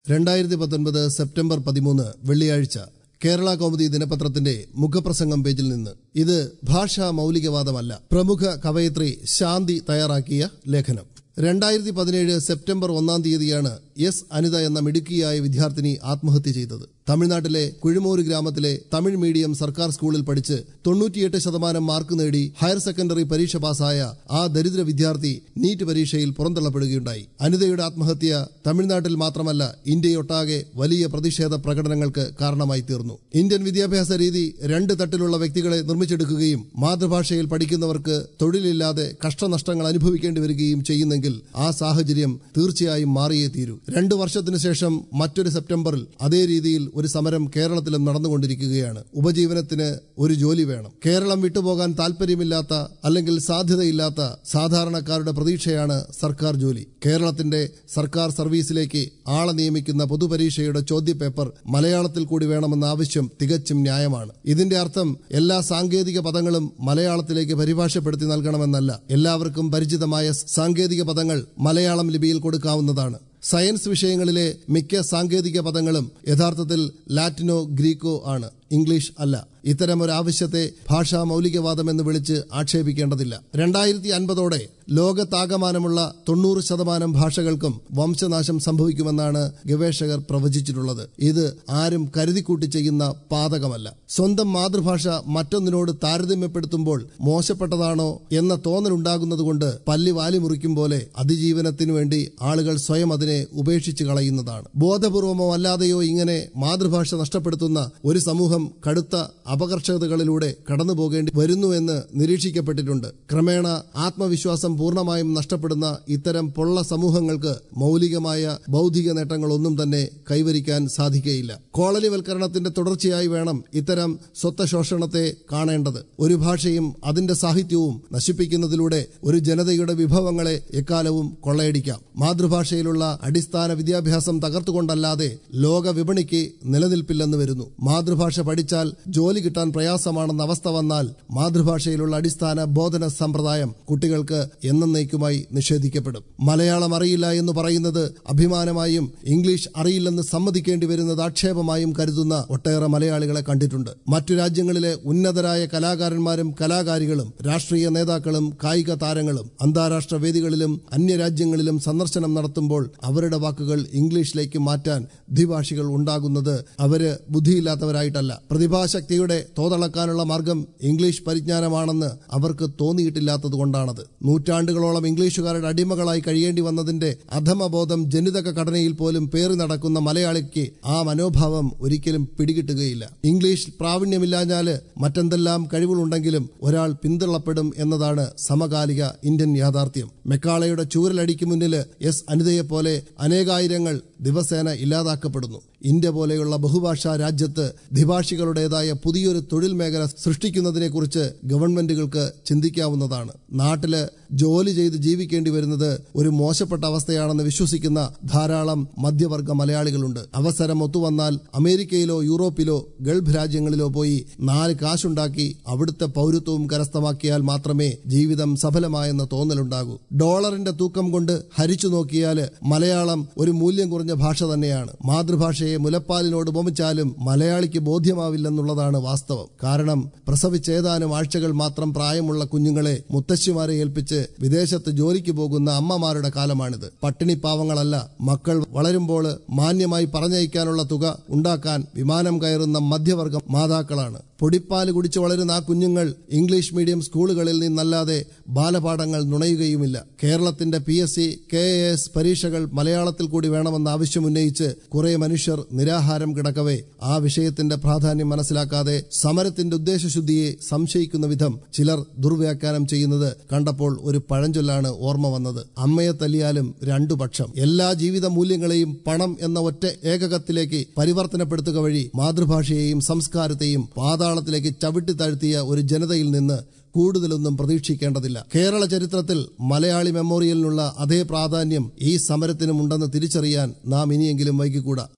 രണ്ടായിരത്തി പത്തൊൻപത് സെപ്റ്റംബർ പതിമൂന്ന് വെള്ളിയാഴ്ച കേരള കൗമുദി ദിനപത്രത്തിന്റെ മുഖപ്രസംഗം പേജിൽ നിന്ന് ഇത് ഭാഷാ മൗലികവാദമല്ല പ്രമുഖ കവയിത്രി ശാന്തി തയ്യാറാക്കിയ ലേഖനം രണ്ടായിരത്തി പതിനേഴ് സെപ്റ്റംബർ ഒന്നാം തീയതിയാണ് എസ് അനിത എന്ന മിടുക്കിയായ വിദ്യാർത്ഥിനി ആത്മഹത്യ ചെയ്തത് തമിഴ്നാട്ടിലെ കുഴിമൂര് ഗ്രാമത്തിലെ തമിഴ് മീഡിയം സർക്കാർ സ്കൂളിൽ പഠിച്ച് തൊണ്ണൂറ്റിയെട്ട് ശതമാനം മാർക്ക് നേടി ഹയർ സെക്കൻഡറി പരീക്ഷ പാസായ ആ ദരിദ്ര വിദ്യാർത്ഥി നീറ്റ് പരീക്ഷയിൽ പുറന്തള്ളപ്പെടുകയുണ്ടായി അനിതയുടെ ആത്മഹത്യ തമിഴ്നാട്ടിൽ മാത്രമല്ല ഇന്ത്യയൊട്ടാകെ വലിയ പ്രതിഷേധ പ്രകടനങ്ങൾക്ക് കാരണമായി തീർന്നു ഇന്ത്യൻ വിദ്യാഭ്യാസ രീതി രണ്ട് തട്ടിലുള്ള വ്യക്തികളെ നിർമ്മിച്ചെടുക്കുകയും മാതൃഭാഷയിൽ പഠിക്കുന്നവർക്ക് തൊഴിലില്ലാതെ കഷ്ടനഷ്ടങ്ങൾ അനുഭവിക്കേണ്ടി വരികയും ചെയ്യുന്നെങ്കിൽ ആ സാഹചര്യം തീർച്ചയായും മാറിയേ തീരൂ രണ്ടു വർഷത്തിനു ശേഷം മറ്റൊരു സെപ്റ്റംബറിൽ അതേ രീതിയിൽ ഒരു സമരം കേരളത്തിലും നടന്നുകൊണ്ടിരിക്കുകയാണ് ഉപജീവനത്തിന് ഒരു ജോലി വേണം കേരളം വിട്ടുപോകാൻ താല്പര്യമില്ലാത്ത അല്ലെങ്കിൽ സാധ്യതയില്ലാത്ത സാധാരണക്കാരുടെ പ്രതീക്ഷയാണ് സർക്കാർ ജോലി കേരളത്തിന്റെ സർക്കാർ സർവീസിലേക്ക് ആളെ നിയമിക്കുന്ന പൊതുപരീക്ഷയുടെ ചോദ്യപേപ്പർ മലയാളത്തിൽ കൂടി വേണമെന്ന ആവശ്യം തികച്ചും ന്യായമാണ് ഇതിന്റെ അർത്ഥം എല്ലാ സാങ്കേതിക പദങ്ങളും മലയാളത്തിലേക്ക് പരിഭാഷപ്പെടുത്തി നൽകണമെന്നല്ല എല്ലാവർക്കും പരിചിതമായ സാങ്കേതിക പദങ്ങൾ മലയാളം ലിപിയിൽ കൊടുക്കാവുന്നതാണ് സയൻസ് വിഷയങ്ങളിലെ മിക്ക സാങ്കേതിക പദങ്ങളും യഥാർത്ഥത്തിൽ ലാറ്റിനോ ഗ്രീക്കോ ആണ് ഇംഗ്ലീഷ് അല്ല ഇത്തരം ഒരു ആവശ്യത്തെ ഭാഷാ മൗലികവാദം എന്ന് വിളിച്ച് ആക്ഷേപിക്കേണ്ടതില്ല രണ്ടായിരത്തി അൻപതോടെ ലോകത്താകമാനമുള്ള തൊണ്ണൂറ് ശതമാനം ഭാഷകൾക്കും വംശനാശം സംഭവിക്കുമെന്നാണ് ഗവേഷകർ പ്രവചിച്ചിട്ടുള്ളത് ഇത് ആരും കരുതിക്കൂട്ടി ചെയ്യുന്ന പാതകമല്ല സ്വന്തം മാതൃഭാഷ മറ്റൊന്നിനോട് താരതമ്യപ്പെടുത്തുമ്പോൾ മോശപ്പെട്ടതാണോ എന്ന തോന്നലുണ്ടാകുന്നതുകൊണ്ട് പല്ലി വാലി മുറിക്കും പോലെ അതിജീവനത്തിനു വേണ്ടി ആളുകൾ സ്വയം അതിനെ ഉപേക്ഷിച്ച് കളയുന്നതാണ് ബോധപൂർവമോ അല്ലാതെയോ ഇങ്ങനെ മാതൃഭാഷ നഷ്ടപ്പെടുത്തുന്ന ഒരു സമൂഹം കടുത്ത അപകർഷതകളിലൂടെ കടന്നു പോകേണ്ടി വരുന്നുവെന്ന് നിരീക്ഷിക്കപ്പെട്ടിട്ടുണ്ട് ക്രമേണ ആത്മവിശ്വാസം പൂർണ്ണമായും നഷ്ടപ്പെടുന്ന ഇത്തരം പൊള്ള സമൂഹങ്ങൾക്ക് മൗലികമായ ബൗദ്ധിക നേട്ടങ്ങളൊന്നും തന്നെ കൈവരിക്കാൻ സാധിക്കുകയില്ല കോളനിവൽക്കരണത്തിന്റെ തുടർച്ചയായി വേണം ഇത്തരം സ്വത്ത ശോഷണത്തെ കാണേണ്ടത് ഒരു ഭാഷയും അതിന്റെ സാഹിത്യവും നശിപ്പിക്കുന്നതിലൂടെ ഒരു ജനതയുടെ വിഭവങ്ങളെ എക്കാലവും കൊള്ളയടിക്കാം മാതൃഭാഷയിലുള്ള അടിസ്ഥാന വിദ്യാഭ്യാസം തകർത്തുകൊണ്ടല്ലാതെ ലോക വിപണിക്ക് നിലനിൽപ്പില്ലെന്ന് വരുന്നു മാതൃഭാഷ പഠിച്ചാൽ ജോലി കിട്ടാൻ പ്രയാസമാണെന്ന അവസ്ഥ വന്നാൽ മാതൃഭാഷയിലുള്ള അടിസ്ഥാന ബോധന സമ്പ്രദായം കുട്ടികൾക്ക് എന്നേക്കുമായി നിഷേധിക്കപ്പെടും മലയാളം അറിയില്ല എന്ന് പറയുന്നത് അഭിമാനമായും ഇംഗ്ലീഷ് അറിയില്ലെന്ന് സമ്മതിക്കേണ്ടി വരുന്നത് ആക്ഷേപമായും കരുതുന്ന ഒട്ടേറെ മലയാളികളെ കണ്ടിട്ടുണ്ട് മറ്റു രാജ്യങ്ങളിലെ ഉന്നതരായ കലാകാരന്മാരും കലാകാരികളും രാഷ്ട്രീയ നേതാക്കളും കായിക താരങ്ങളും അന്താരാഷ്ട്ര വേദികളിലും അന്യരാജ്യങ്ങളിലും സന്ദർശനം നടത്തുമ്പോൾ അവരുടെ വാക്കുകൾ ഇംഗ്ലീഷിലേക്ക് മാറ്റാൻ ദ്വിഭാഷികൾ ഉണ്ടാകുന്നത് അവര് ബുദ്ധിയില്ലാത്തവരായിട്ടല്ല പ്രതിഭാശക്തിയുടെ തോതളക്കാനുള്ള മാർഗം ഇംഗ്ലീഷ് പരിജ്ഞാനമാണെന്ന് അവർക്ക് തോന്നിയിട്ടില്ലാത്തത് കൊണ്ടാണത് നൂറ്റാണ്ടുകളോളം ഇംഗ്ലീഷുകാരുടെ അടിമകളായി കഴിയേണ്ടി വന്നതിന്റെ അധമബോധം ജനിതക ഘടനയിൽ പോലും പേറി നടക്കുന്ന മലയാളിക്ക് ആ മനോഭാവം ഒരിക്കലും പിടികിട്ടുകയില്ല ഇംഗ്ലീഷ് പ്രാവീണ്യമില്ലാഞ്ഞാല് മറ്റെന്തെല്ലാം കഴിവുകളുണ്ടെങ്കിലും ഒരാൾ പിന്തള്ളപ്പെടും എന്നതാണ് സമകാലിക ഇന്ത്യൻ യാഥാർത്ഥ്യം മെക്കാളയുടെ ചൂരലടിക്ക് മുന്നിൽ എസ് അനിതയെപ്പോലെ അനേകായിരങ്ങൾ ദിവസേന ഇല്ലാതാക്കപ്പെടുന്നു ഇന്ത്യ പോലെയുള്ള ബഹുഭാഷാ രാജ്യത്ത് ദ്വിഭാഷികളുടേതായ പുതിയൊരു തൊഴിൽ മേഖല സൃഷ്ടിക്കുന്നതിനെക്കുറിച്ച് ഗവൺമെന്റുകൾക്ക് ചിന്തിക്കാവുന്നതാണ് നാട്ടില് ജോലി ചെയ്ത് ജീവിക്കേണ്ടി വരുന്നത് ഒരു മോശപ്പെട്ട അവസ്ഥയാണെന്ന് വിശ്വസിക്കുന്ന ധാരാളം മധ്യവർഗ മലയാളികളുണ്ട് അവസരം ഒത്തുവന്നാൽ അമേരിക്കയിലോ യൂറോപ്പിലോ ഗൾഫ് രാജ്യങ്ങളിലോ പോയി നാല് കാശുണ്ടാക്കി അവിടുത്തെ പൗരത്വവും കരസ്ഥമാക്കിയാൽ മാത്രമേ ജീവിതം സഫലമായെന്ന തോന്നലുണ്ടാകൂ ഡോളറിന്റെ തൂക്കം കൊണ്ട് ഹരിച്ചു നോക്കിയാൽ മലയാളം ഒരു മൂല്യം കുറഞ്ഞ ഭാഷ തന്നെയാണ് മാതൃഭാഷയെ മുലപ്പാലിനോട് ഉപമിച്ചാലും മലയാളിക്ക് ബോധ്യമാവില്ലെന്നുള്ളതാണ് വാസ്തവം കാരണം പ്രസവിച്ചേതാനും ആഴ്ചകൾ മാത്രം പ്രായമുള്ള കുഞ്ഞുങ്ങളെ മുത്തശ്ശിമാരെ ഏൽപ്പിച്ച് വിദേശത്ത് ജോലിക്ക് പോകുന്ന അമ്മമാരുടെ കാലമാണിത് പട്ടിണി പാവങ്ങളല്ല മക്കൾ വളരുമ്പോൾ മാന്യമായി പറഞ്ഞയക്കാനുള്ള തുക ഉണ്ടാക്കാൻ വിമാനം കയറുന്ന മധ്യവർഗ മാതാക്കളാണ് പൊടിപ്പാല് കുടിച്ചു വളരുന്ന ആ കുഞ്ഞുങ്ങൾ ഇംഗ്ലീഷ് മീഡിയം സ്കൂളുകളിൽ നിന്നല്ലാതെ ബാലപാഠങ്ങൾ നുണയുകയുമില്ല കേരളത്തിന്റെ P S C K A S പരീക്ഷകൾ മലയാളത്തിൽ കൂടി വേണമെന്ന ആവശ്യമുന്നയിച്ച് കുറെ മനുഷ്യർ നിരാഹാരം കിടക്കവേ ആ വിഷയത്തിന്റെ പ്രാധാന്യം മനസ്സിലാക്കാതെ സമരത്തിന്റെ ഉദ്ദേശശുദ്ധിയെ സംശയിക്കുന്ന വിധം ചിലർ ദുർവ്യാഖ്യാനം ചെയ്യുന്നത് കണ്ടപ്പോൾ ഒരു പഴഞ്ചൊല്ലാണ് ഓർമ്മ വന്നത് അമ്മയെ തല്ലിയാലും രണ്ടു പക്ഷം എല്ലാ ജീവിത മൂല്യങ്ങളെയും പണം എന്ന ഒറ്റ ഏകകത്തിലേക്ക് പരിവർത്തനപ്പെടുത്തുക വഴി മാതൃഭാഷയെയും സംസ്കാരത്തെയും പാതാളത്തിലേക്ക് ചവിട്ടി താഴ്ത്തിയ ഒരു ജനതയിൽ നിന്ന് കൂടുതലൊന്നും പ്രതീക്ഷിക്കേണ്ടതില്ല കേരള ചരിത്രത്തിൽ മലയാളി മെമ്മോറിയലിനുള്ള അതേ പ്രാധാന്യം ഈ സമരത്തിനുമുണ്ടെന്ന് തിരിച്ചറിയാൻ നാം ഇനിയെങ്കിലും വൈകിക്കൂടാ